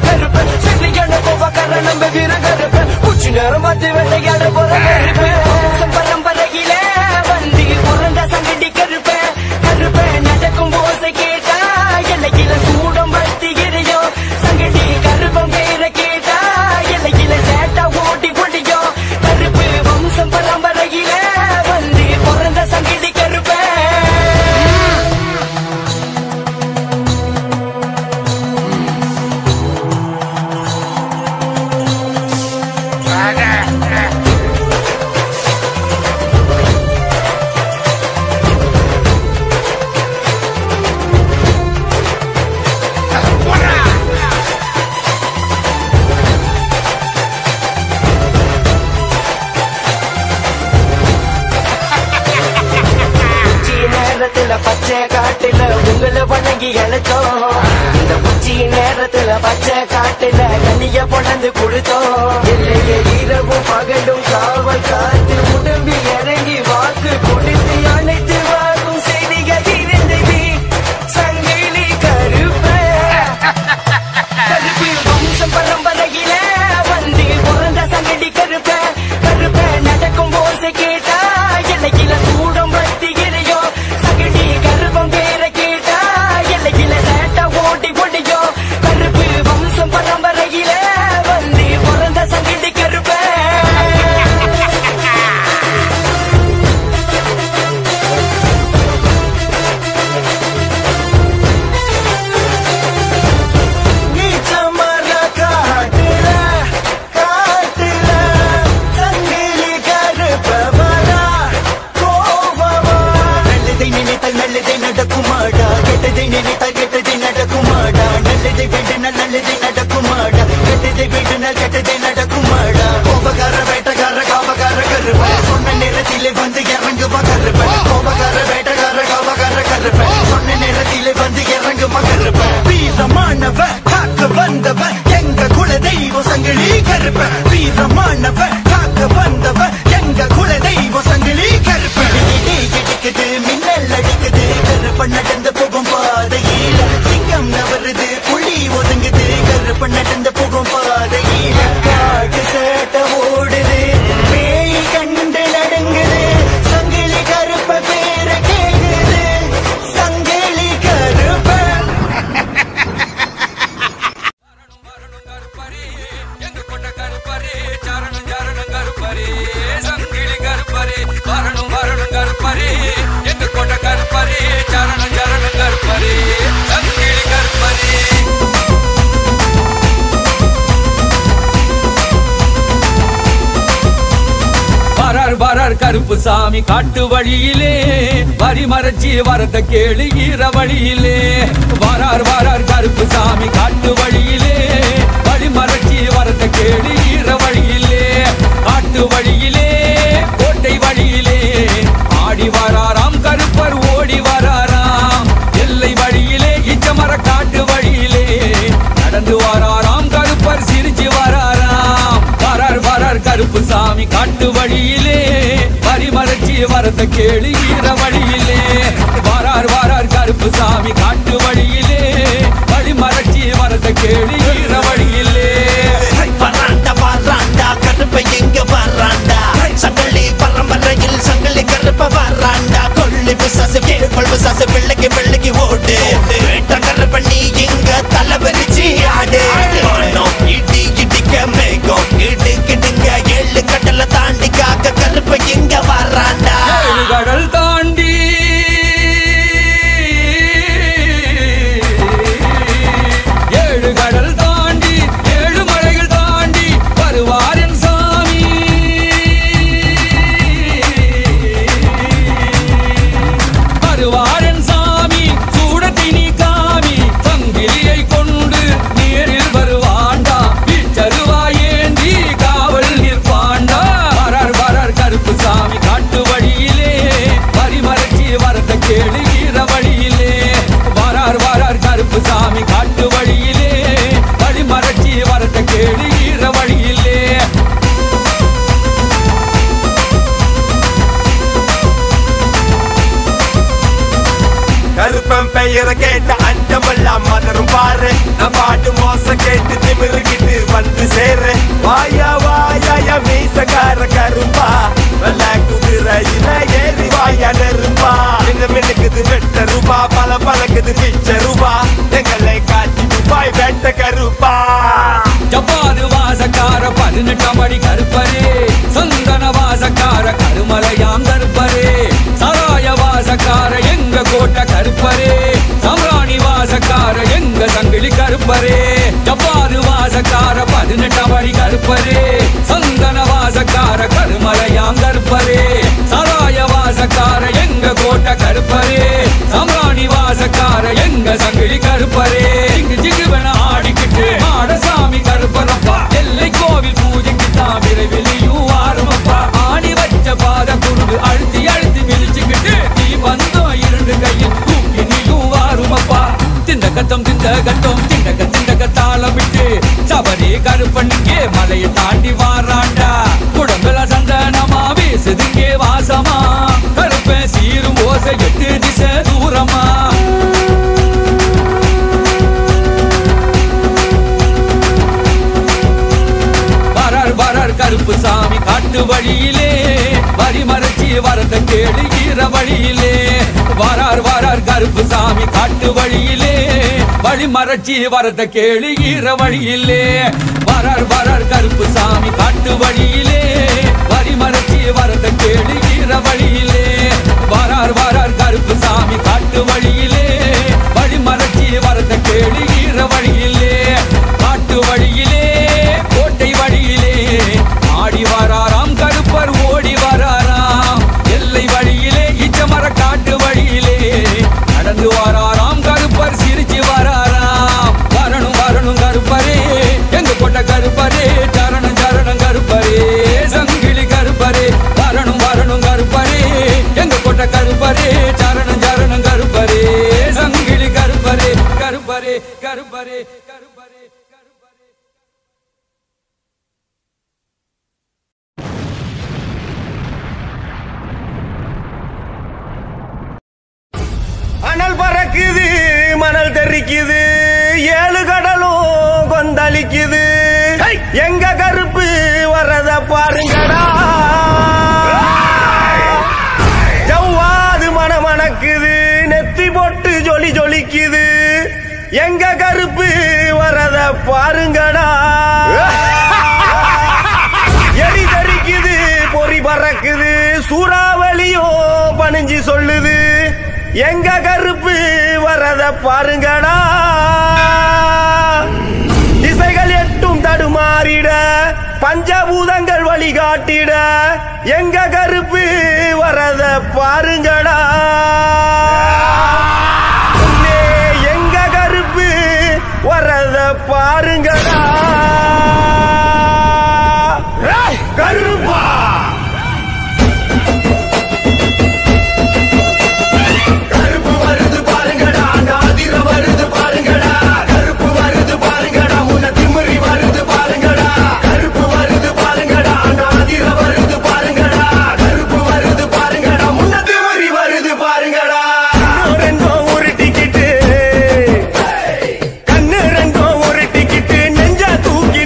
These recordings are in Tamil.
கருப்பு செல்லியான கோபக்கார நம்ம வீர கருப்பு உச்சி நேரம் பார்த்து வேட்டையாட போற கருப்பு பரம்பரையில வந்து பிறந்த சங்கடி கருப்பு கருப்பு நடக்கும் போசை கேட்டா எல்லையில சூடம் பத்தி எரியும் சங்கடி கருப்பம் பேர கேட்டா எல்லையில சேட்டா ஓட்டி பொடியும் கருப்பு வம்சம் பரம்பரையில வந்து பிறந்த சங்கடி கருப்பு உச்சி நேரத்துல பச்சை காட்டுல உங்களை வணங்கி அழைச்சோம் இந்த உச்சி நேரத்துல பச்சை காட்டுல கனிய பொழந்து கொடுத்தோம் இல்லையே இரவும் பகலும் காவல் காத்து உடம்பி இறங்கி வாக்கு கொடுத்து அனைத்து வாக்கும் செய்திகள் இருந்தது சங்கிலி கருப்ப கருப்பு வம்சம் பரம்பரையில வந்து பிறந்த சங்கடி கருப்ப கருப்ப நடக்கும் போசை கேட்டா எல்லையில சூடம் பத்தி எரியும் சங்கடி கருப்பம் பேர கேட்டா எல்லையில சேட்டா ஓட்டி பொடியும் கருப்பு வம்சம் பரம்பரையில வந்து பிறந்த சங்கடி கருப்ப நீச்சமர காட்டுல காட்டுல சங்கிலி கருப்பவரா கோபமா நல்லதை நினைத்தால் நல்லதை நடக்குமாடா கெட்டதை நினைத்தால் கெட்டதை நடக்குமாடா நல்லதை வேண்டினால் நல்லதை நடக்குமாடா கெட்டதை வேண்டினால் கெட்டதை நடக்குமாடா கோபக்கார வேட்டக்கார காவக்கார கருப்ப சொன்ன நேரத்திலே வந்து இறங்குவா கருப்ப கோபக்கார வேட்டக்கார காவக்கார கருப்ப சொன்ன நேரத்திலே வந்து இறங்குவா கருப்ப வீரமானவ காக்க வந்தவ எங்க குல தெய்வம் சங்கிலி கருப்ப வீரமானவ காக்க வந்தவ எங்க குல தெய்வம் சங்கிலி கருப்ப இடி இடிக்குது மின்னல் அடிக்குது கருப்ப நடந்து போகும் பாதையில சிங்கம் நவருது புலி ஒதுங்குது கருப்ப நடந்து போகும் பாதையில காட்டு சேட்ட ஓடுது பேய் கண்டு நடுங்குது சங்கிலி கருப்ப பேர கேக்குது சங்கிலி கருப்ப வரார் வரார் கருப்பு சாமி காட்டு வழியிலே வரி மறைச்சி வரத கேளு ஈர வழியிலே வரார் வரார் கருப்பு சாமி காட்டு வழியிலே வரி மறைச்சி வரத கேளு ஈர வழியிலே காட்டு வழியிலே கோட்டை வழியிலே ஆடி வராராம் கருப்பர் ஓடி வராராம் எல்லை வழியிலே இச்சமர காட்டு வழியிலே நடந்து வராராம் கருப்பர் சிரிச்சு வராராம் வரார் வரார் கருப்பு சாமி காட்டு வழியிலே பரிமறைச்சி வரத கேளு ஈர வழியிலே வரார் வரார் கருப்பு சாமி காட்டு வழியிலே வழிமறைச்சி வரத கேளு ஈர வழியிலே வராண்டா வராண்டா கருப்ப எங்க வராண்டா சங்கலி பரம்பரையில் சங்கலி கருப்ப வராண்டா கொள்ளி பிசாசு கேள்வல் பிசாசு வெள்ளைக்கு வெள்ளைக்கு ஓடு வேட்ட கருப்ப நீ இங்க தலைவரிச்சு ஆடு வானம் இடி இடிக்க மேகம் இடு கிடுங்க ஏழு கடலை தாண்டி காக்க கருப்ப எங்க வராண்டா ஏழு கடல் தாண்டி நான் பாட்டு மோச கேட்டு திமிருகிட்டு வந்து சேர வாயா வாயா மீசக்கார கருப்பா வெள்ள குதிரையில ஏறி வாயா நெருப்பா இந்த மினுக்குது வெட்ட ரூபா பல பழக்குது பிச்ச ரூபா எங்களை காட்சி துபாய் வெட்ட கருப்பா ஜப்பாது வாசக்கார பதினெட்டாம் படி கருப்பரே சந்தன வாசக்கார கருமலையாம் கருப்பரே சராய வாசக்கார எங்க கோட்டை கருப்பரே சம்ராணி வாசக்கார எங்க சங்கிலி கருப்பரே ஜப்பாது வாசக்கார பதினெட்டாம் படி கருப்பரே சந்தன வாசக்கார கருமலையாம் கருப்பரே சராய வாசக்கார எங்க கோட்டை கருப்பரே சம்ராணி வாசக்கார எங்க சங்கிலி கருப்பரே ஜிங்கு ஜிங்குவென ஆடிக்கிட்டு மாடசாமி கருப்பரப்பா எல்லை கோவில் பூஜைக்கு தான் விரைவிலையும் ஆரம்பப்பா ஆணி வச்ச பாத குருடு அழுத்தி அழுத்தி மிதிச்சுக்கிட்டு நீ வந்தோம் இரண்டு கையில் தூக்கி நீயும் வாருமப்பா திண்ட கத்தம் திண்ட கத்தம் திண்டக திண்டக தாளம் விட்டு சபரி கருப்பண்ணிங்கே மலையை தாண்டி வாராண்டா குடம்புல சந்தனமா வீசுதுங்கே வாசமா கருப்பன் சீரும் ஓசை எட்டு திசை தூரமா வரார் வரார் கருப்பு சாமி காட்டு வழியிலே வரி மறைச்சி வரத கேடு ஈர வழியிலே வரார் வரார் கருப்பு சாமி காட்டு வழியிலே வழி மறைச்சி வரத கேளு ஈர வழியிலே வரார் வரார் கருப்பு சாமி காட்டு வழியிலே வரி மறைச்சி வரத கேளு ஈர வழியிலே வரார் வரார் கருப்பு சாமி காட்டு வழியிலே வழி மறைச்சி வரத கேளு ஈர வழியிலே காட்டு வழியிலே கோட்டை வழியிலே ஆடி வராராம் கருப்பர் ஓடி வராராம் எல்லை வழியிலே இச்சமர காட்டு வழியிலே நடந்து வராராம் கருப்பர் சிரிச்சு வராராம் வரணும் வரணும் கருப்பரே எங்க கொண்ட கருப்பரே சரணம் சரணம் கருப்பரே சங்கிலி கருப்பரே வரணும் வரணும் கருப்பரே எங்க கொண்ட கருப்பரே சரணம் சரணம் கருப்பரே சங்கிலி கருப்பரே கருப்பரே கருப்பரே கருப்பரே கருப்பரே அனல் பறக்குது மணல் தெரிக்குது ஏழு கடலும் கொந்தளிக்குது எங்க கருப்பு வர்றத பாருங்கடா ஜவ்வாது மணமணக்குது நெத்தி போட்டு ஜொலி ஜொலிக்குது எங்க கருப்பு வர்றத பாருங்கடா எலி தரிக்குது பொறி பறக்குது சூறாவளியும் பணிஞ்சு சொல்லுது எங்க கருப்பு வரத பாருங்கடா திசைகள் எட்டும் தடுமாறிட பஞ்சபூதங்கள் வழிகாட்டிட எங்க கருப்பு வரத பாருங்கடா அண்ணே, எங்க கருப்பு வரத பாருங்கடா கருப்பா கருப்பு வருது பாருங்கடா நாதிர வருது பாருங்கடா கருப்பு வருது பாருங்கடா முன்ன திமிரி வருது பாருங்கடா கருப்பு வருது பாருங்கடா நாதிர வருது பாருங்கடா கருப்பு வருது பாருங்கடா முன்ன திமிரி வருது பாருங்கடா ரெண்டும் உருட்டிக்கிட்டு கண்ணு ரெண்டும் உருட்டிக்கிட்டு நெஞ்ச தூக்கி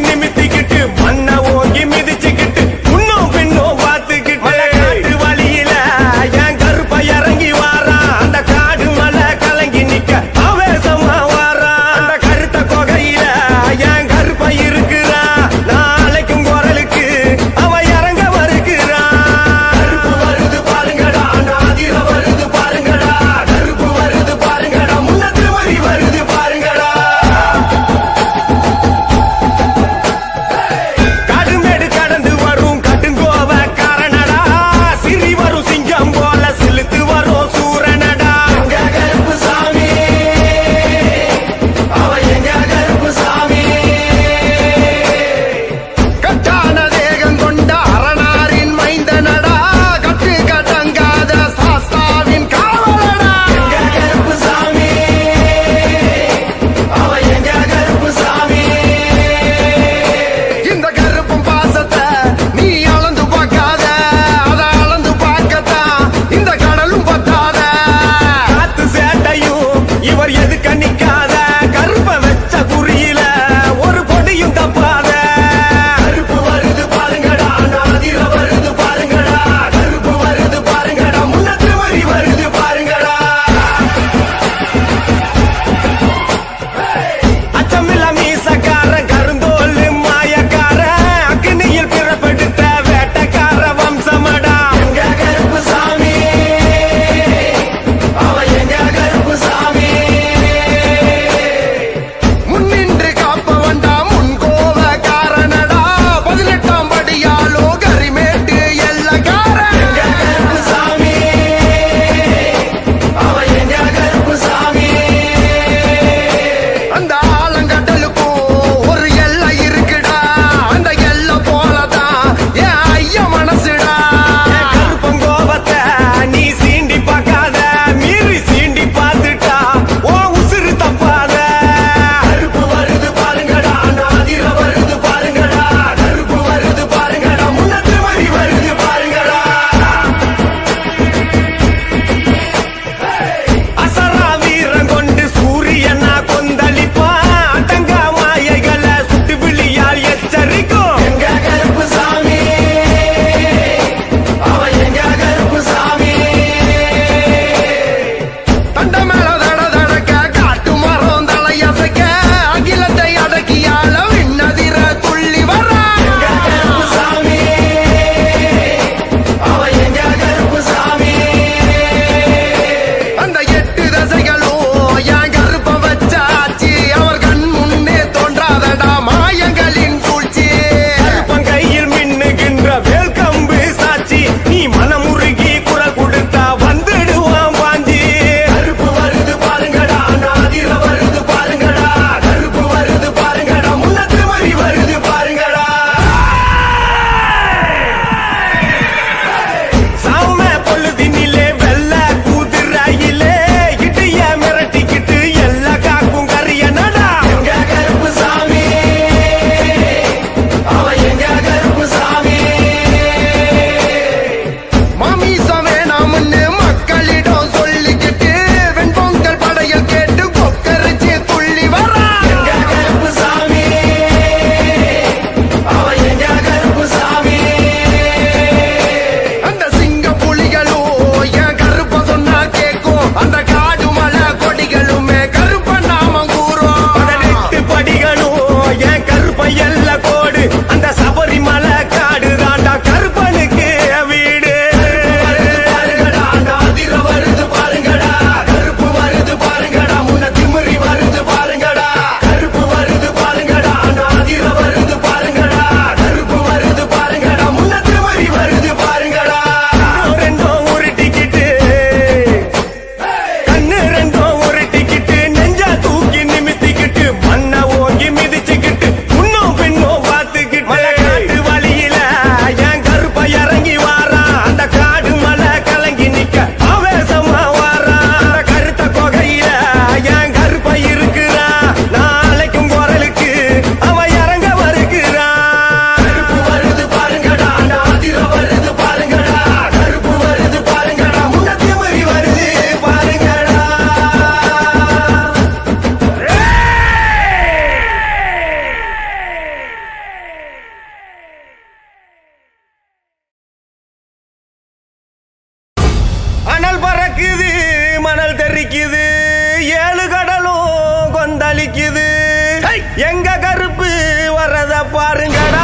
மணக்குது மணல் தெரிக்குது ஏழு கடலும் கொந்தளிக்குது எங்க கருப்பு வர்றத பாருங்கடா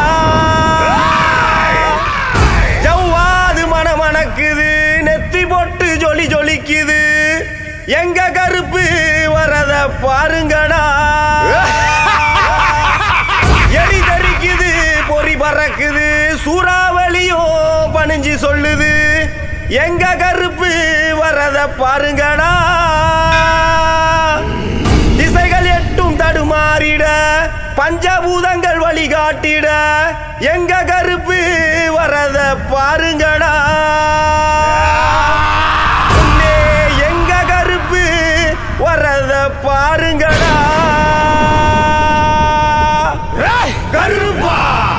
ஜவ்வாது மன மணக்குது நெத்தி போட்டு ஜொலி ஜொலிக்குது எங்க கருப்பு வரத பாருங்கடா எலி தரிக்குது பொறி பறக்குது சூறாவளியும் பணிஞ்சு சொல்லுது எங்க கருப்பு வரத பாருங்கடா திசைகள் எட்டும் தடுமாறிட பஞ்சபூதங்கள் வழிகாட்டிட எங்க கருப்பு வரத பாருங்கடா முன்னே எங்க கருப்பு வரத பாருங்கடா கருப்பா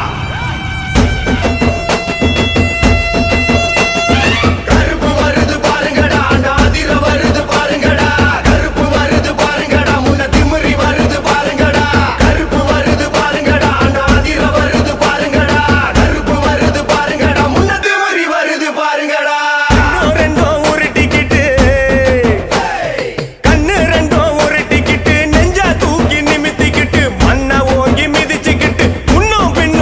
கருப்பு வருது பாருங்கடா நாதிர வருது பாருங்கடா கருப்பு வருது பாருங்கடா முன்ன திமிரி வருது பாருங்கடா கருப்பு வருது பாருங்கடா நாதிர வருது பாருங்கடா கருப்பு வருது பாருங்கடா முன்ன திமிரி வருது பாருங்கடா கண்ணு ரெண்டும் உருட்டிக்கிட்டு கண்ணு ரெண்டும் உருட்டிக்கிட்டு நெஞ்சா தூக்கி நிமித்திக்கிட்டு மண்ணை ஓங்கி மிதிச்சுக்கிட்டு முன்னும் பின்னும்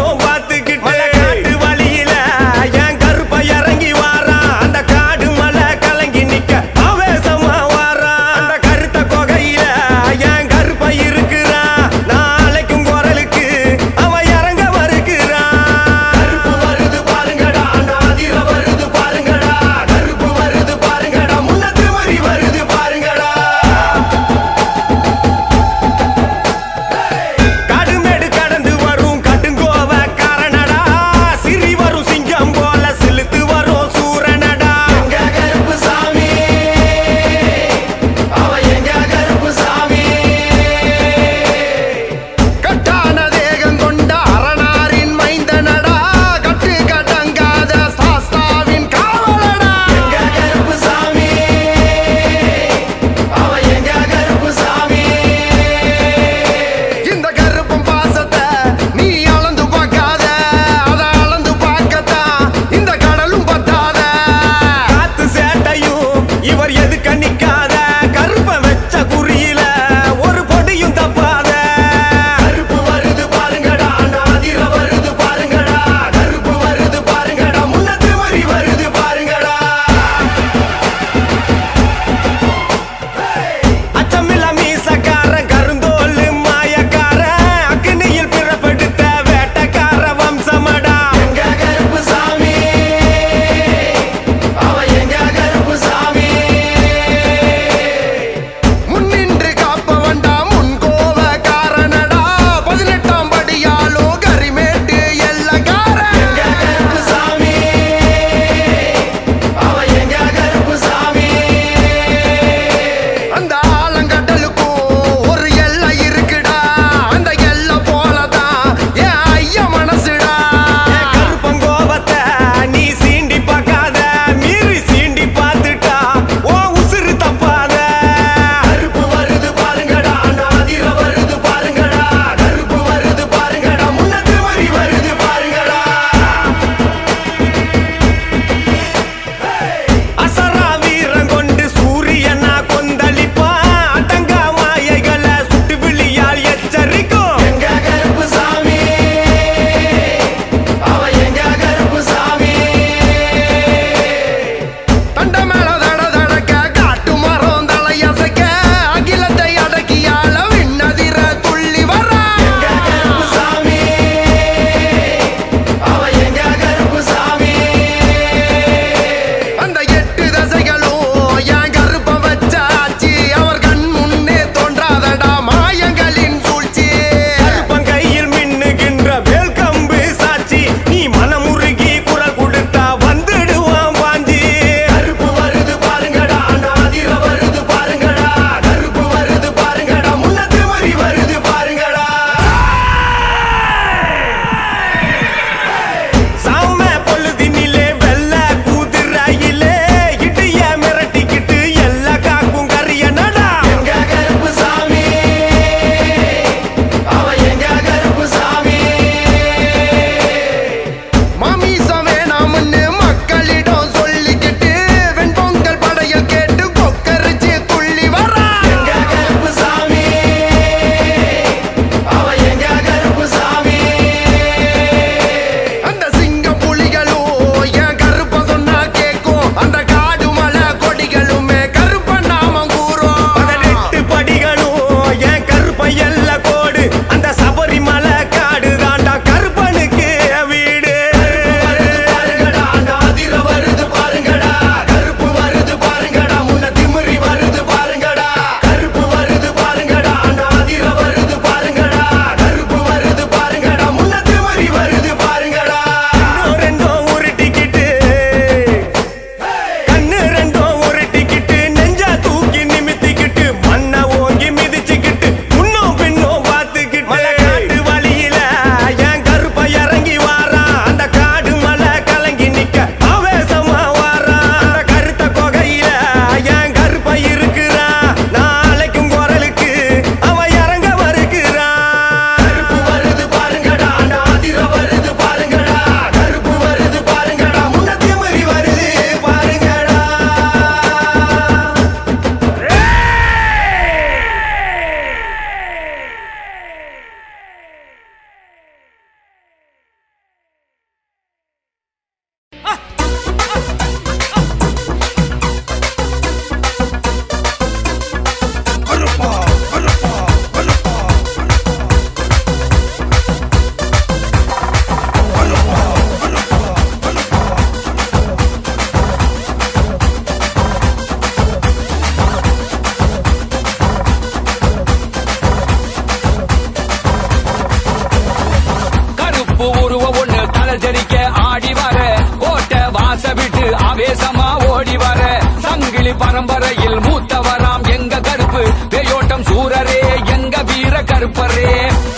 கருப்பு உருவ ஒண்ணு தலஜரிக்க ஆடி வர கோட்டை வாச விட்டு ஆவேசமா ஓடி வர சங்கிலி பரம்பரையில் மூத்தவராம் எங்க கருப்பு பேயோட்டம் சூரரே எங்க வீர கருப்பரே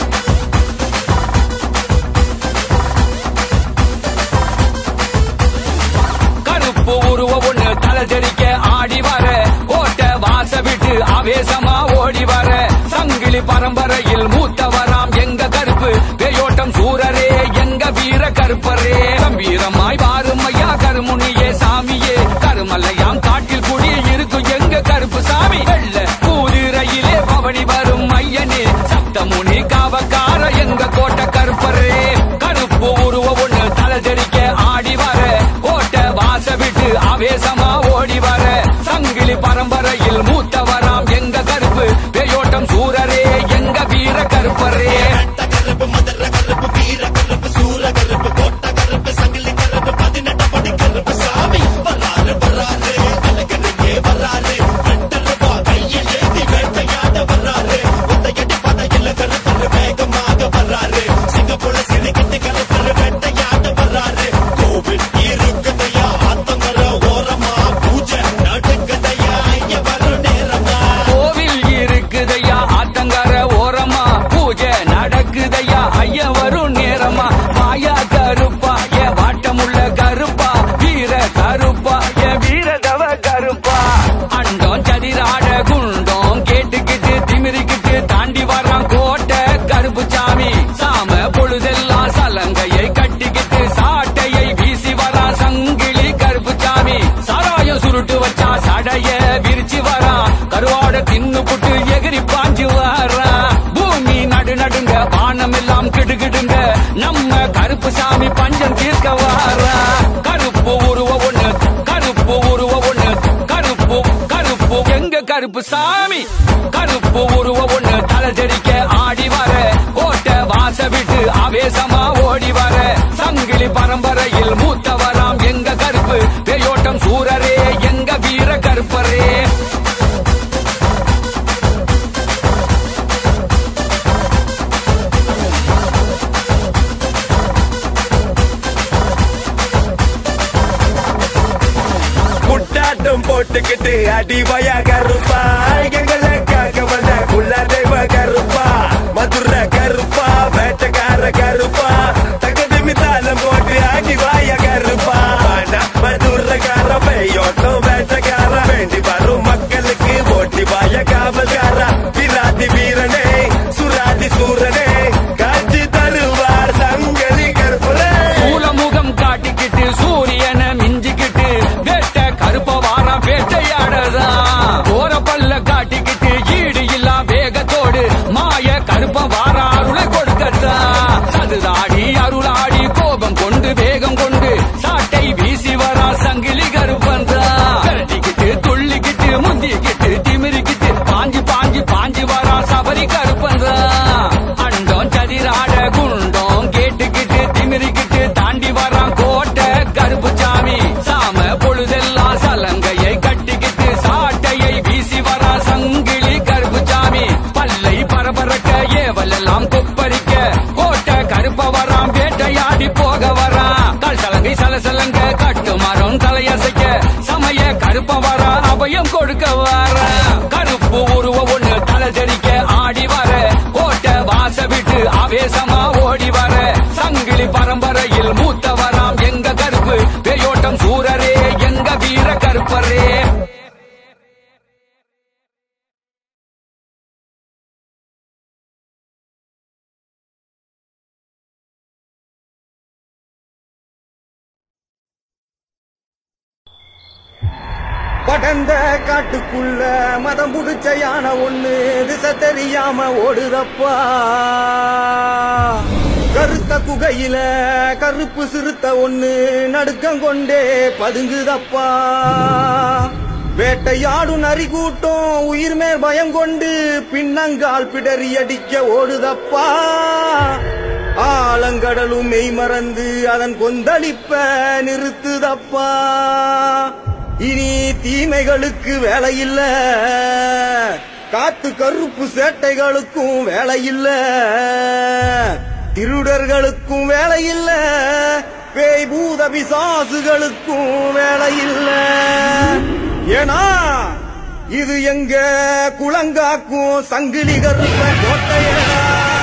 கருப்பு உருவ ஒண்ணு தலஜரிக்க ஆடி வர கோட்டை வாச விட்டு ஆவேசமா ஓடி வர சங்கிலி பரம்பரையில் மூத்தவராம் எங்க கருப்பு பேயோட்டம் சூரரே எங்க வீர கருப்பரே கம்பீரமாய் வாரும் ஐயா கருமுனியே சாமியே கருமல்லையாம் காட்டில் குடி இருக்கும் எங்க கருப்பு சாமி வெள்ள குதிரையிலே பவனி வரும் ஐயனே சப்தமுனி காவக்கார எங்க கோட்டை கருப்பரே கருப்பு உருவ ஒண்ணு தலஜரிக்க ஆடி வர கோட்டை வாச விட்டு ஆவேசமா ஓடி வர சங்கிலி பரம்பரையில் மூத்தவராம் எங்க கருப்பு பேயோட்டம் சூரரே எங்க வீர கருப்பரே கருப்பு மதுர கருப்பு வீர கருப்பு சூர கருப்பு கோட்ட கருப்பு சங்கிலி கருப்பு பதினெட்டு படி கருப்பு சாமி வராரு வராரு அழகருக்கே வராரு ரெண்டு ரூபா கையில் ஏந்தி வேட்டையாட வராரு ஒத்தையடி பதையில கருப்பரு வேகமாக வராரு சிங்கப்பூர்ல சிறுகிட்டு கருப்பரு வேட்டையாட வராரு கோவில் இருக்குதையா ஆத்தங்கர ஓரமா பூஜை நடுக்கதையா ஐய வரும் நேரமா கோவில் இருக்குதையா ஆத்தங்கர ஓரமா பூஜை நடக்குதையா ஐயா வரும் நேரமா மாயா கருப்பா ஏ வாட்டமுள்ள கருப்பா வீர கருப்பா ஏ வீரதவ கருப்பா அண்டம் சதிராட குண்டம் கேட்டுக்கிட்டு திமிரிக்கிட்டு தாண்டி வரான் கோட்டை கருப்பு சாமி சாம பொழுதெல்லாம் சலங்கையை கட்டிக்கிட்டு சாட்டையை வீசி வரா சங்கிலி கருப்பு சாமி சாராயம் சுருட்டு வச்சா சடைய விரிச்சு வரா கருவாட தின்னு புட்டு எகிரி பாஞ்சு வரா பூமி நடு நடுங்க வானம் எல்லாம் கிடுகிடுங்க நம்ம கருப்பு சாமி பஞ்சம் தீர்க்க வாரா கருப்பு உருவ ஒண்ணு கருப்பு உருவ ஒண்ணு கருப்பு கருப்பு எங்க கருப்பு சாமி கருப்பு உருவ ஒண்ணு தலஜரிக்க ஆடி வர கோட்டை வாச விட்டு ஆவேசமா ஓடி வர சங்கிலி பரம்பரையில் மூத்தவராம் எங்க கருப்பு பேயோட்டம் சூரரே எங்க வீர கருப்பரே குட்டாட்டம் போட்டுக்கிட்டு அடிவய கருப்பா எங்களை காக்க வந்த குள்ள தெய்வ கருப்பா மதுர கருப்பா வேட்டக்கார கருப்பா தகதி மிதாலம் போட்டு அடிவாய கருப்பா மதுரக்கார பெய்யோட்டம் வேட்டக்கார வேண்டி வரும் மக்களுக்கு ஓட்டி வாய காவல்கார விராதி வீரனே சுராதி சூரனே காட்சி தருவார் சங்கலி கருப்புரே சூலமுகம் காட்டிக்கிட்டு சூரியனை மிஞ்சிக்கிட்டு வேட்ட கருப்ப வாரம் வேட்டையாடதா போற பல்ல காட்டிக்கிட்டு ஈடு இல்லா வேகத்தோடு மாய கருப்ப வார அருளை கொடுக்கத்தா சதுதாடி அருளாடி கோபம் கொண்டு வேகம் கொண்டு சாட்டை வீசி வரா சங்கிலி கருப்பந்தா கரட்டிக்கிட்டு துள்ளிக்கிட்டு முந்திக்கிட்டு திமிரிக்கிட்டு பாஞ்சு பாஞ்சு பாஞ்சு வரா சபரி கருப்பந்தா அண்டம் சதிராட குண்டம் கேட்டுக்கிட்டு திமிரிக்கிட்டு தாண்டி வரான் கோட்டை கருப்பு சாமி சாம பொழுதெல்லாம் சலங்கையை கட்டிக்கிட்டு சாட்டையை வீசி வரா சங்கிலி கருப்பு சாமி பல்லை பரபரக்க ஏவல் எல்லாம் கொப்பரிக்க கோட்டை கருப்ப வரான் வேட்டையாடி போக வரான் கால் சலங்கை சலசலங்க கட்டு மரம் தலையசைக்க சமய கருப்ப வரா அபயம் கொடுக்க வர கருப்பு உருவ ஒண்ணு தலஜரிக்க ஆடி வர கோட்டை வாச விட்டு ஆவேசமா ஓடி வர சங்கிலி பரம்பரையில் மூத்தவராம் எங்க கருப்பு பேயோட்டம் சூரரே எங்க வீர கருப்பரே படந்த காட்டுக்குள்ள மதம் புடிச்ச யானை ஒண்ணு திசை தெரியாம ஓடுதப்பா கருத்த குகையில கருப்பு சிறுத்த ஒண்ணு நடுக்கம் கொண்டே பதுங்குதப்பா வேட்டையாடும் நரி கூட்டம் உயிர் மேல் பயம் கொண்டு பின்னங்கால் பிடறி அடிக்க ஓடுதப்பா ஆலங்கடலும் மெய் மறந்து அதன் கொந்தளிப்ப நிறுத்துதப்பா இனி தீமைகளுக்கு வேலை இல்ல காத்து கருப்பு சேட்டைகளுக்கும் வேலை இல்ல திருடர்களுக்கும் வேலை இல்ல பேய் பூத பிசாசுகளுக்கும் வேலை இல்ல ஏன்னா இது எங்க குளங்காக்கும் சங்கிலி கருப்ப கோட்டையடா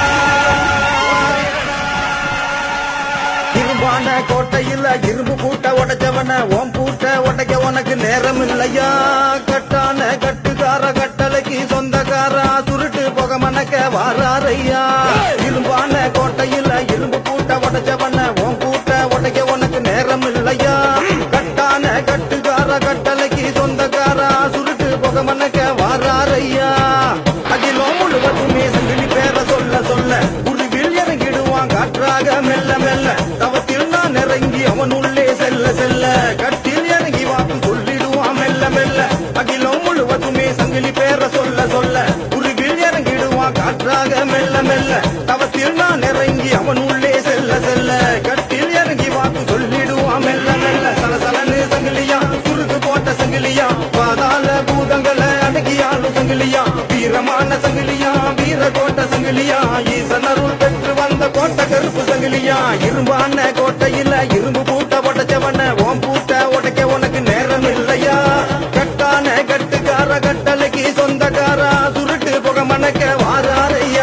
இரும்பான கோட்டையில் இரும்பு பூட்ட உடைச்சவன ஓம் பூட்ட உடைக்க உனக்கு நேரம் இல்லையா கட்டான கட்டுக்கார கட்டளைக்கு சொந்தக்காரா சுருட்டு புக மணக்க வாராரையா இரும்பான கோட்டையில் இரும்பு பூட்ட உடைச்சவன ஓம் பூட்ட உடைக்க உனக்கு நேரம் இல்லையா கட்டான கட்டுக்கார கட்டளைக்கு சொந்தக்காரா சுருட்டு புக மணக்க வாராரையா அகிலம் முழுவதுமே சங்கிலி பேர சொல்ல சொல்ல உருவில் இறங்கிடுவான் காற்றாக மெல்ல மெல்ல தவத்தில் நான் இறங்கி அவன் உள்ளே செல்ல செல்ல கட்டில் இறங்கி வாக்கு சொல்லிடுவான் மெல்ல மெல்ல அகிலம் முழுவதுமே சங்கிலி பேர சொல்ல சொல்ல உருவில் இறங்கிடுவான் காற்றாக மெல்ல மெல்ல தவத்தில் நான் இறங்கி அவன் உள்ளே செல்ல செல்ல கட்டில் இறங்கி வாக்கு சொல்லிடுவான் மெல்ல மெல்ல சலசலன்னு சங்கிலியா சுருக்கு போட்ட சங்கிலியா பாதாள பூதங்களை அடக்கியாலும் சங்கிலியா வீரமான சங்கிலியா வீர கோட்ட சங்கிலியா ஈசனருள் பெற்று வந்த கோட்டை கருப்பு சங்கிலியா இரும்பான கோட்டையில இரும்பு பூட்ட உடைச்சவன ஓம் பூட்ட உடைக்க உனக்கு நேரம் இல்லையா கட்டான கட்டுக்கார கட்டளைக்கு சொந்தக்காரா சுருட்டு புக மணக்க வாராரையா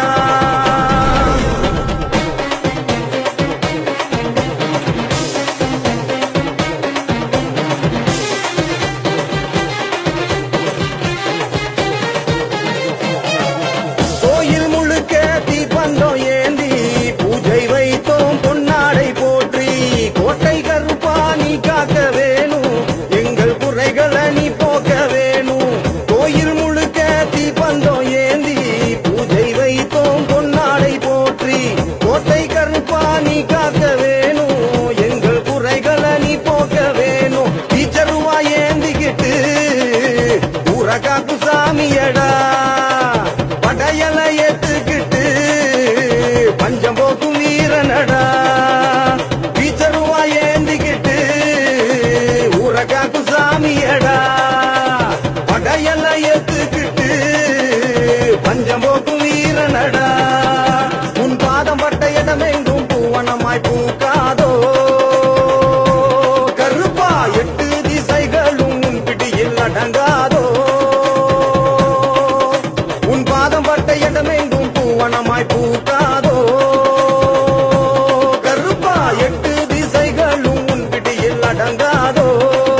கோயில் முழுக்க தீப்பந்தம் ஏந்தி பூஜை வைத்தோம் பொன்னாடை போற்றி கோட்டை கருப்பா நீ காக்க வேணும் எங்கள் குறைகளை நீ போக்க வேணும் கோயில் முழுக்க தீப்பந்தம் ஏந்தி பூஜை வைத்தோம் பொன்னாடை போற்றி கோட்டை கருப்பா நீ காக்க வேணும் எங்கள் குறைகளை நீ போக்க வேணும் டீச்சருவா ஏந்திக்கிட்டு ஊரகாக்கு சாமியடா படையலை ஏத்துக்கிட்டு பஞ்சம் போக்கும் வீரனடா டீச்சருவா ஏந்திக்கிட்டு ஊரகாக்கு சாமியடா படையலை ஏத்துக்கிட்டு பஞ்சம் போக்கும் வீரனடா உன் பாதம் பட்ட இடமெங்கும் பூவனமாய் பூக்காதோ கருப்பா எட்டு திசைகளும் உன் பிடியில் அடங்காதோ உன் பாதம் பட்ட இடமெங்கும் பூவனமாய் பூக்காதோ கருப்பா எட்டு திசைகளும் உன் பிடியில் அடங்காதோ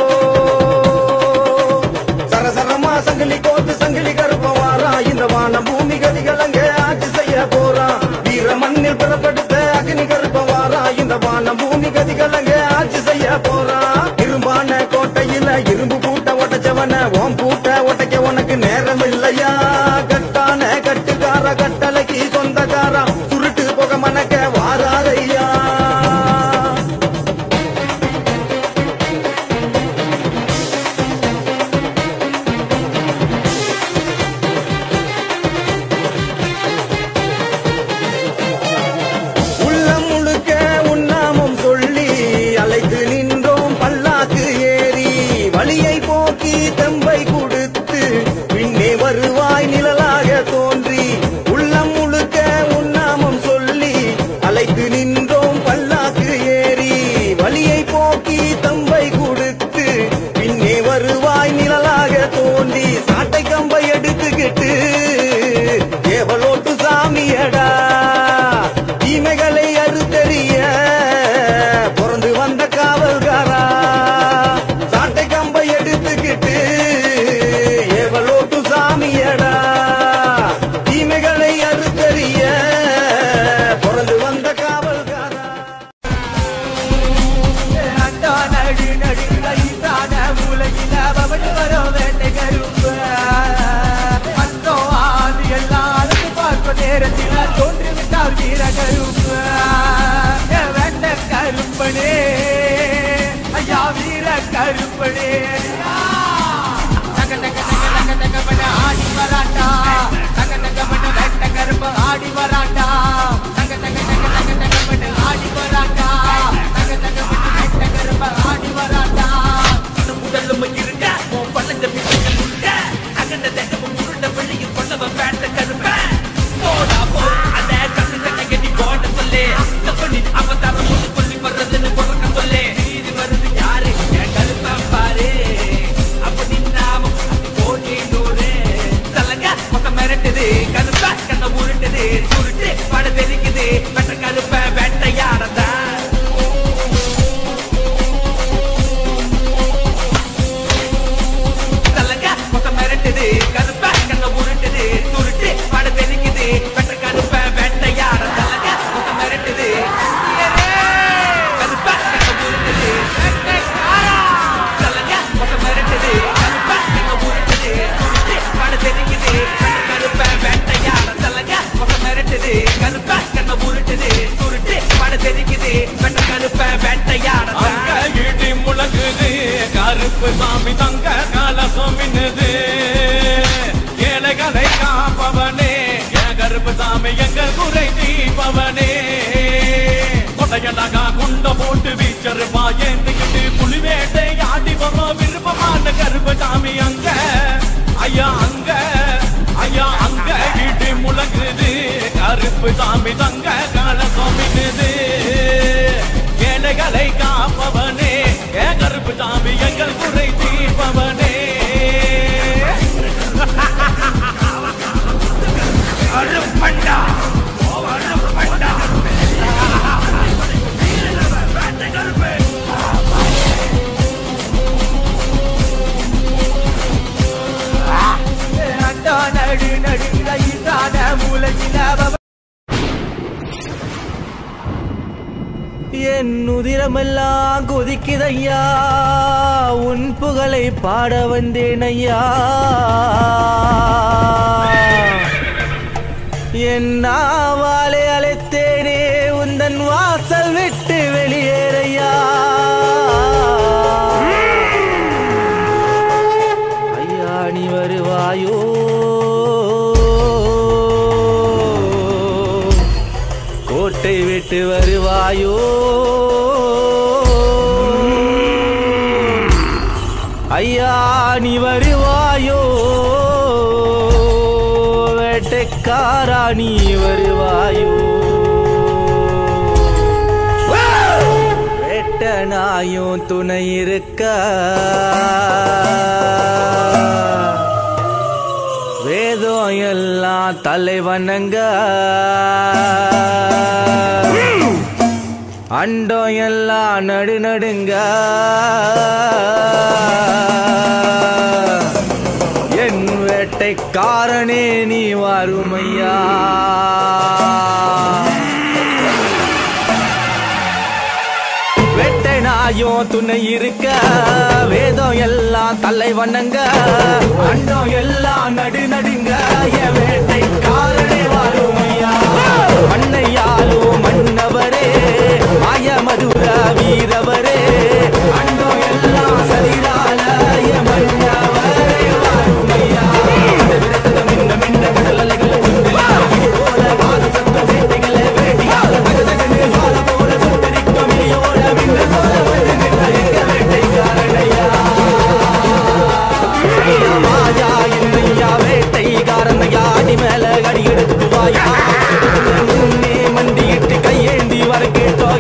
சரசரமா சங்கிலி கோத்து சங்கிலி கருப்ப வாரா இந்த வானம் பூமி கதிகள் அங்கே ஆட்சி செய்ய போறான் வீர மண்ணில் பிறப்படுத்த அக்னி கருப்ப வாரா இந்த வானம் பூமி கதிகள் அங்கே ஆட்சி செய்ய போறான் இரும்பான கோட்டையில இரும்பு பூட்ட உடைச்சவன ஓம் பூட்ட உடைக்க உனக்கு நேரம் இல்லையா கட்டான கட்டுக்கார கட்டளைக்கு சொந்தக்காரா சுருட்டு புக மணக்க வாராரையா உள்ளம் முழுக்க உன்னாமம் சொல்லி அழைத்து நின்றோம் பல்லாக்கு ஏறி வழியை போக்கி தெம்பை கொடுத்து பின்னே வருவாய் நிழலாக தோன்றி உள்ளம் முழுக்க உன்னாமம் சொல்லி அழைத்து நின்றோம் பல்லாக்கு ஏறி வழியை போக்கி தம்பை கொடுத்து பின்னே வருவாய் நிழலாக தோன்றி சாட்டை கம்பை எடுத்துக்கிட்டு ஏவலோட்டு சாமியடா தீமைகளை அறுத்தறிய பிறந்து வந்த காவல்காரா சாட்டை கம்பை எடுத்துக்கிட்டு ஏவலோட்டு சாமியடா தீமைகளை அறுத்தறிய பிறந்து வந்த காவல்காரா அண்டா நடு நடுங்கைத்தான உலகில அவன் வரும் வேட்டை கருப்பு அந்தோ ஆதி எல்லாரும் பார்க்கும் நேரத்தில் தோன்றிவிட்டால் வீர கருப்பு வேட்ட கருப்பனே ஐயா வீர கருப்பனே தக தக தக தக தக பண்ண ஆடி வராண்டா தக தக பண்ண வேட்ட கருப்பு ஆடி வராண்டா தக தக தக தக தக பண்ண ஆடி வராண்டா தக தக பண்ண வேட்ட கருப்பு ஆடி வராண்டா முதல்லும் இருக்க உன் பள்ளங்க பிள்ளைங்க முழுக்க அகண்ட தேகமும் உருண்ட வெளியும் கொண்டவன் பேட்ட கருப்ப போடா போ அந்த கண்ணு கண்ணை கட்டி போட சொல்லு தெரிக்குது வெட்ட கருப்ப அங்க வேட்டையாட இடி முழங்குது கருப்பு சாமி தங்க கலசம் மின்னுது ஏழைகளை காப்பவனே என் கருப்பு சாமி எங்கள் குறை தீபவனே கொடையழகா குண்ட போட்டு வீச்சருப்பா ஏந்திக்கிட்டு புலி வேட்டை ஆடி வரும் விருப்பமான கருப்பு சாமி அங்க ஐயா அங்க ஐயா அங்க இடி முழங்குது கருப்பு சாமி தங்க கலசம் மின்னுது ஏழைகளை காப்பவனே ஏ கருப்பு சாமி எங்கள் குறை தீர்ப்பவனே அருப்பண்டா அருப்பண்டா நடு நடு ஈசான மூலையில என் உதிரமெல்லாம் கொதிக்குதையா உன் புகழை பாட வந்தேன் ஐயா என் நாவாலே அழைத்தேனே உந்தன் வாசல் விட்டு வெளியேறையா ஐயா நீ வருவாயோ கோட்டை விட்டு வருவாயோ ஐயா நீ வருவாயோ வேட்டைக்காரா நீ வருவாயோ வேட்ட நாயும் துணை இருக்க வேதம் எல்லாம் தலைவனங்க அண்டம் எல்லாம் நடு நடுங்க என் வேட்டைக்காரனே நீ வருமையா வெட்டை நாயும் துணை இருக்க வேதம் எல்லாம் தலை வண்ணங்க அண்டம் எல்லாம் நடு நடுங்க என் வேட்டைக்காரனே வாருமையா மண்ணையாலும் மன்னவரே மாய மதுர வீரவரே அண்டம் எல்லாம் சதிரால என் மன்னவரே வாருமையா விரத்தத மின்ன மின்ன கடல் அலைகள் துண்டு இடி போல பாத சத்தம் சேட்டைகளை வேட்டியால தகதகனு ஜுவால போல சுட்டரிக்கும் இடியோட மின்ன போல வந்து நின்ற எங்க வேட்டைக்காரனையா ஐயா மாயா என்னையா வேட்டைக்காரனையா அடி மேல அடி எடுத்து வாயா முன்னே மண்டியிட்டு கையேந்தி வர கேட்டோ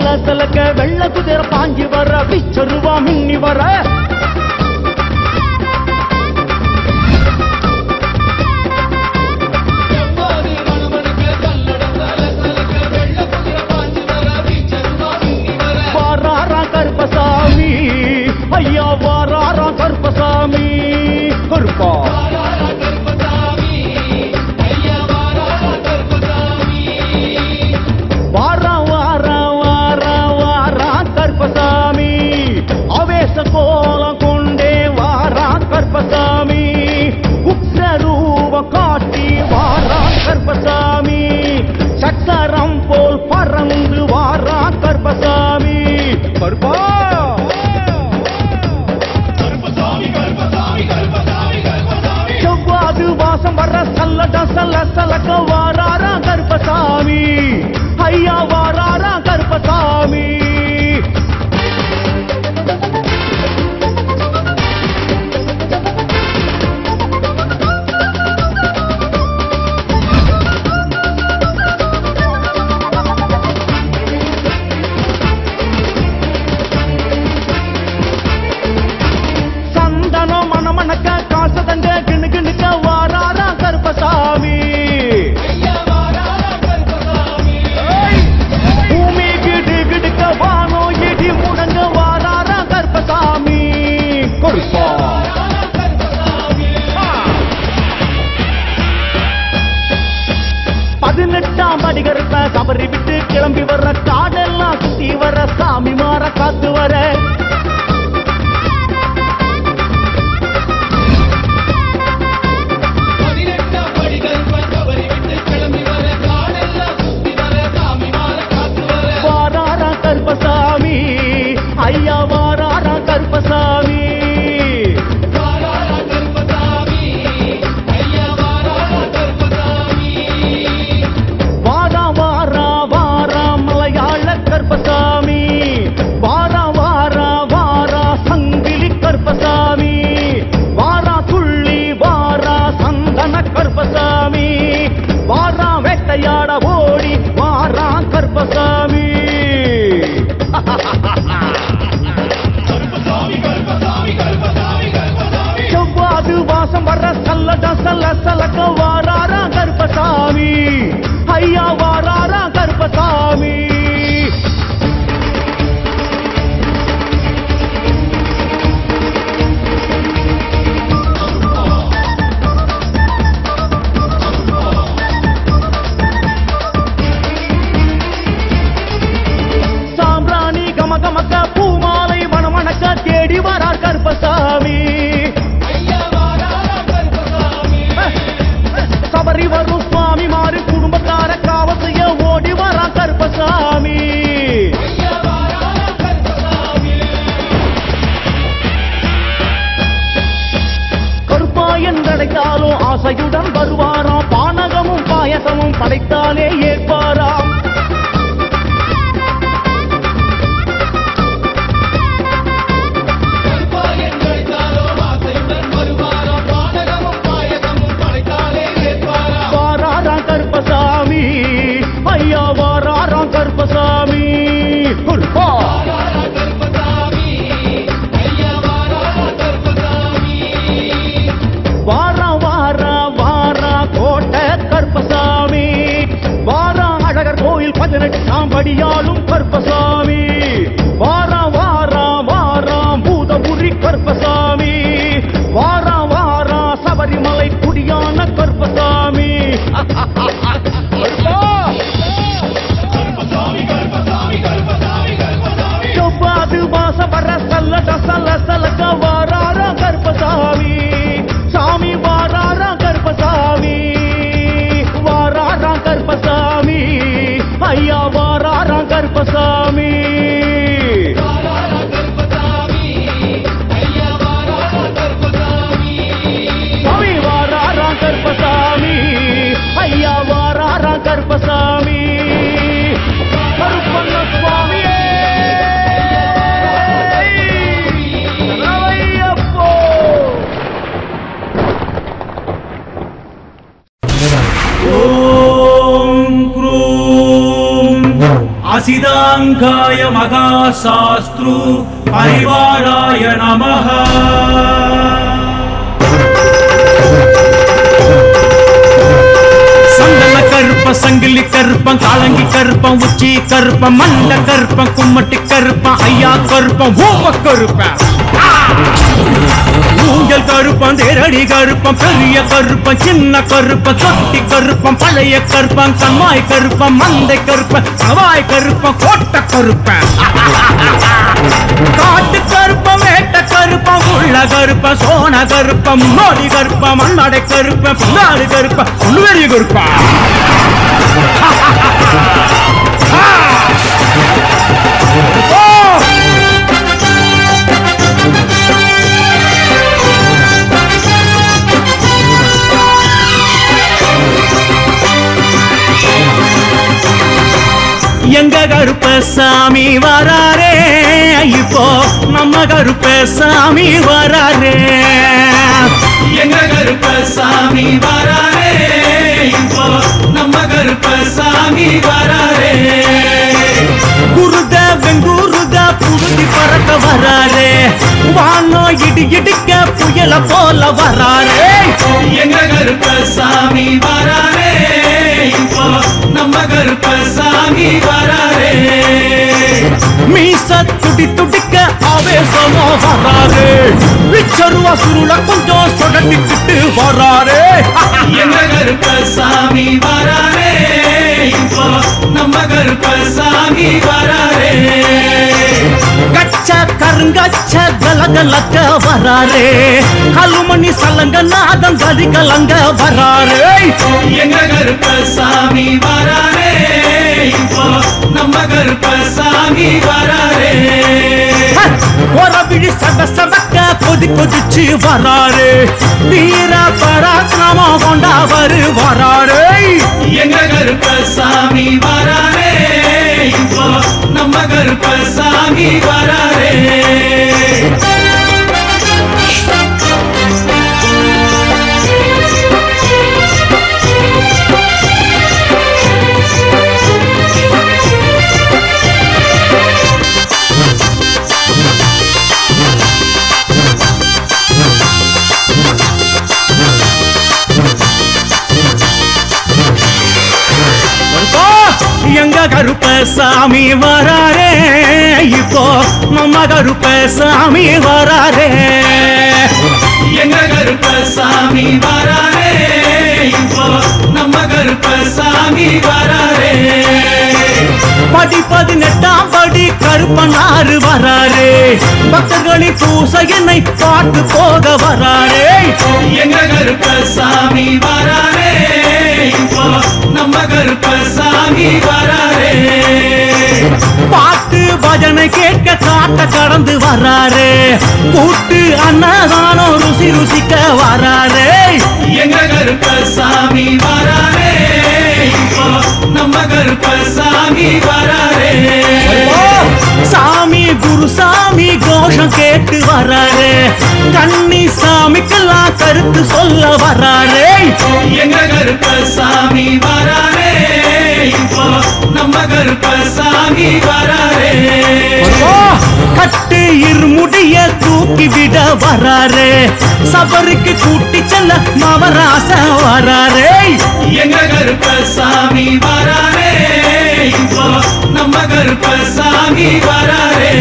சலசலக்க வெள்ள குதிரை பாஞ்சி வர பிச்சருவா மின்னி வர வாராரா கருப்பசாமி ஐயா வாராரா கருப்பசாமி கருப்பா வாரா வாரா வாரா வாரா கருப்பசாமி அவேச கோலம் கொண்டே வாரா கருப்பசாமி உக்ரரூப காட்டி வாரா கருப்பசாமி சக்கரம் போல் பறந்து வாரா கருப்பசாமி கருப்பா செவ்வாது வாசம் வர சல்லட சல்ல சலக்க வாராரா கருப்பசாமி ஐயா வாராரா கருப்பசாமி சந்தனம் மணமணக்க காசு தங்க கிணு கிணுக்க வாராரா கருப்பசாமி ஏய்! பூமி கிடு கிடுக்க வானோ இடி முடங்க வாராரா கருப்பசாமி கருப்பா பதினெட்டாம் படி கருப்ப கபரி விட்டு கிளம்பி வர்ற காடெல்லாம் சுத்தி வர சாமி மாற காத்து வர வாராரா கருப்பசாமி ஐயா வாராரா கருப்பசாமி வாரா வாரா வாரா மலையாள கருப்பசாமி வாரா வாரா வாரா சங்கிலி கருப்பசாமி வாரா துள்ளி வாரா சந்தன கருப்பசாமி வாரா வேட்டையாட ஓடி வாரா கருப்பசாமி செவ்வாது வாசம் வர சல்லட சல்ல சலக்க வாராரா கருப்பசாமி ஐயா வாராரா கருப்பசாமி சாம்பிராணி கமகமக்க பூமாலை மணமணக்க தேடி வரார் கருப்பசாமி சபரி வரும் சுவாமி மாறி குடும்பத்தார காவல் செய்ய ஓடி வரா கருப்பசாமி கருப்பா என்றடைத்தாலும் ஆசையுடன் வருவாராம் பானகமும் பாயசமும் படைத்தாலே ஏற்பாராம் வாராரா கருப்பசாமி ஐயா வாராரா கருப்பசாமி கருப்பா வாரா வாரா வாரா கோட்டை கருப்பசாமி வாரா அழகர் கோயில் பதினெட்டாம் படியாலும் கருப்பசாமி வாரா வாரா வாரா பூதபுரி கருப்பசாமி வாரா வாரா சபரிமலை குடியான கருப்பசாமி கருப்பா! செவ்வாது வாச வர சல்லட சல்ல சலக்க வாராரா கருப்பசாமி சாமி வாராரா கருப்பசாமி வாராரா கருப்பசாமி ஐயா வாராரா கருப்பசாமி சாமி வாராரா கருப்பசாமி ஐயா வாராரா கருப்பசாமி கருப்பண்ண சுவாமியே சரணமையப்போ. ஓம் க்ரூம் असिदाङ्गाय महाशास्त्रु परिवाराय नमः சந்தன கருப்பம் சங்கிலி கருப்பம் காலங்கி கருப்பம் உச்சி கருப்பம் மண்ட கருப்பம் கும்மட்டி கருப்பம் ஐயா கருப்பம் ஊம கருப்பம் ஊஞ்சல் கருப்பம் தேரடி கருப்பம் பெரிய கருப்பம் சின்ன கருப்பம் தொட்டி கருப்பம் பழைய கருப்பம் கம்மாய் கருப்பம் மந்தை கருப்பம் சவாய் கருப்பம் கோட்ட கருப்பம் காட்டு கருப்பம் வேட்ட கருப்பம் உள்ள கருப்பம் சோன கருப்பம் முன்னோடி கருப்பம் மண்ணாடை கருப்பம் பின்னாடி கருப்பம் உள்வெறிய கருப்பம் ஓ எங்க கருப்பசாமி வராரே இப்போ நம்ம கருப்பசாமி வராரே எங்க கருப்பசாமி வராரே இப்போ நம்ம கருப்பசாமி வராரே குருத வெங்குருத புழுதி பறக்க வராரே வானோ இடி இடிக்க புயல போல வராரே எங்க கருப்பசாமி வராரே இப்போ நம்ம கருப்பசாமி வராரே மீச துடி துடிக்க ஆவேசமா வராரு விச்சருவா சுருள கொஞ்சம் சொடட்டிக்கிட்டு வராரு எங்க கருப்பசாமி வராரே இப்போ நம்ம கருப்பசாமி வராரே கச்ச கருங்கச்ச கலகலக்க வராரே கலுமணி சலங்க நாதம் கதி கலங்க வராரே எங்க கருப்பசாமி வராரே இப்போ நம்ம கருப்பசாமி வராரே ஒரு சட சடக்க கொதி கொதிச்சு வராரு வீர பராக்கிரமம் கொண்டவர் வராரு எங்க கருப்பசாமி வராரே இப்போ நம்ம கருப்பசாமி வராரே இப்போ எங்க கருப்பசாமி வராரே இப்போ நம்ம கருப்பசாமி வராரே எங்க கருப்பசாமி வராரே இப்போ நம்ம கருப்பசாமி வராரே படி பதினெட்டாம் படி கருப்பனாறு வராரே பக்தர்களின் பூசையனை பார்த்து போக வராரே எங்க கருப்பசாமி வராரே இப்போ நம்ம கருப்பசாமி வராரே பாட்டு பஜனை கேட்க காட்ட கடந்து வராரே கூட்டு அன்னதானம் ருசி ருசிக்க வராரே எங்க கருப்பசாமி வராரே இப்போ நம்ம கருப்பசாமி வராரே சாமி குரு சாமி கோஷம் கேட்டு வராரு கண்ணி சாமிக்கெல்லாம் கருத்து சொல்ல வராரு எங்க கருப்பசாமி வராரே இப்போ நம்ம கருப்பசாமி வராரே கட்டு இருமுடிய தூக்கி விட வராரு சபருக்கு கூட்டி செல்ல மவராச வராரே எங்க கருப்பசாமி வராரே இப்போ நம்ம கருப்பசாமி வராரே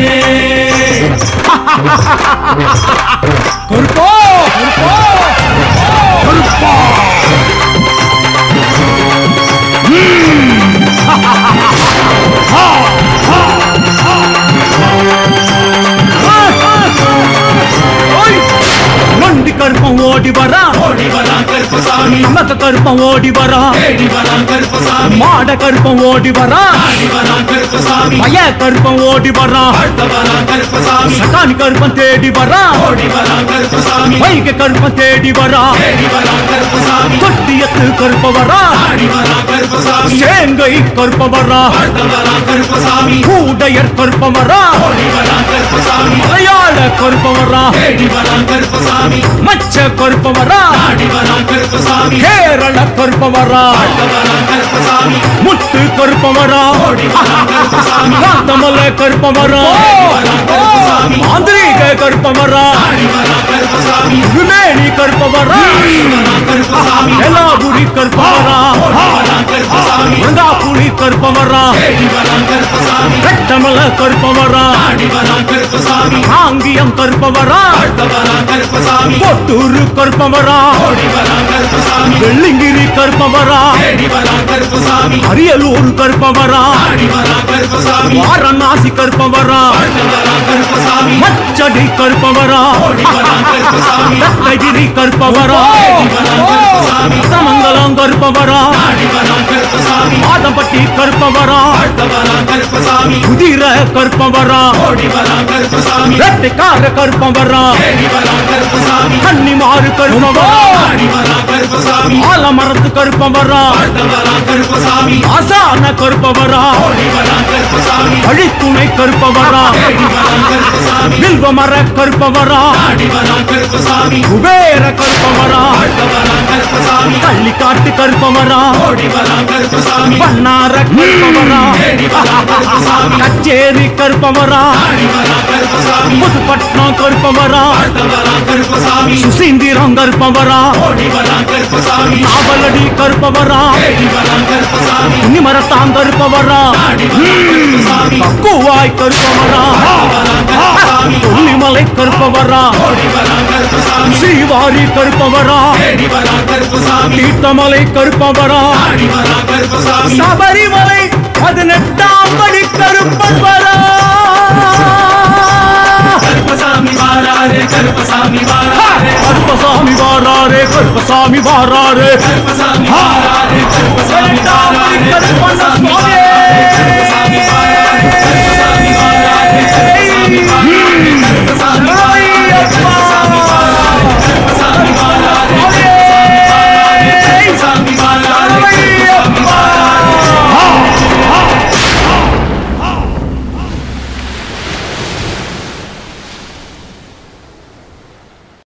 கருப்போ கருப்போ கருப்பா நொண்டி கருப்பம் ஓடி வரா ஓடி வரா கருப்பசாமி நமக்கு கருப்பம் ஓடி வரா தேடி வரா கருப்பசாமி மாட கருப்பம் ஓடி வரா ஆடி வரா கருப்பசாமி பய கருப்பம் ஓடி வரா அடுத்த வரா கருப்பசாமி சட்டானி கருப்பம் தேடி வரா ஓடி வரா கருப்பசாமி வைக கருப்பம் தேடி வரா தேடி வரா கருப்பசாமி தொட்டியத்து கருப்ப வரா ஆடி வரா கருப்பசாமி சேங்கை கருப்ப வரா அடுத்த வரா கருப்பசாமி கூடையர் கருப்பம் வரா ஓடி வரா கருப்பசாமி மலையாள கருப்பம் வரா தேடி வரா கருப்பசாமி மச்ச கருப்பம் வரா ஆடி வரா கருப்பசாமி கேரள கருப்பம் வரா வரா கருப்பசாமி முத்து காட்டு கருப்பம் வரா காத்தமல்ல கருப்பம் வரா மாந்திரீக கருப்பம் வரா விமேனி கருப்பம் வரா எல்லாபுரி கருப்பம் வரா புலி கருப்பம் வரா கட்டமல கருப்பம் வரா ஆங்கியம் கருப்பம் வரா கொட்டூரு கருப்பம் வரா வெள்ளிங்கிரி கருப்பம் வரா அரியலூர் கருப்பம் வரா வாரணாசி கருப்பம் வரா மச்சடி கருப்பம் வரா ரத்னகிரி கருப்பம் வரா சமங்கலம் கருப்பம் வரா மாதம்பட்டி கருப்பம் வரா குதிர கருப்பம் வரா ரெட்டிக்கார கருப்பம் வரா கன்னிமாறு கருப்பம் வரா ஆலமரத்து கருப்பம் வரா ஆசான கருப்பம் வரா அழித்துணை கருப்பம் வரா வில்வ மர கருப்பம் வரா குபேர கருப்பம் வரா கள்ளிக்காட்டு கருப்பம் வரா பண்ணார கருப்பம் வரா கச்சேரி கருப்பம் வரா புதுப்பட்டினம் கருப்பம் வரா சுசீந்திரம் கருப்பம் வரா நாவலடி கருப்பம் வரா நிமரத்தான் கருப்பம் வரா கக்குவாய் கருப்பம் வரா கொல்லிமலை கருப்பம் வரா ஸ்ரீவாரி கருப்பம் வரா தீர்த்தமலை கருப்பம் வரா சபரிமலை பதினெட்டாம் படி கருப்பன் வரா கருப்பசாமி வாராரே கருப்பசாமி வாராரே பதினெட்டாம் படி கருப்பன் சுவாமியே.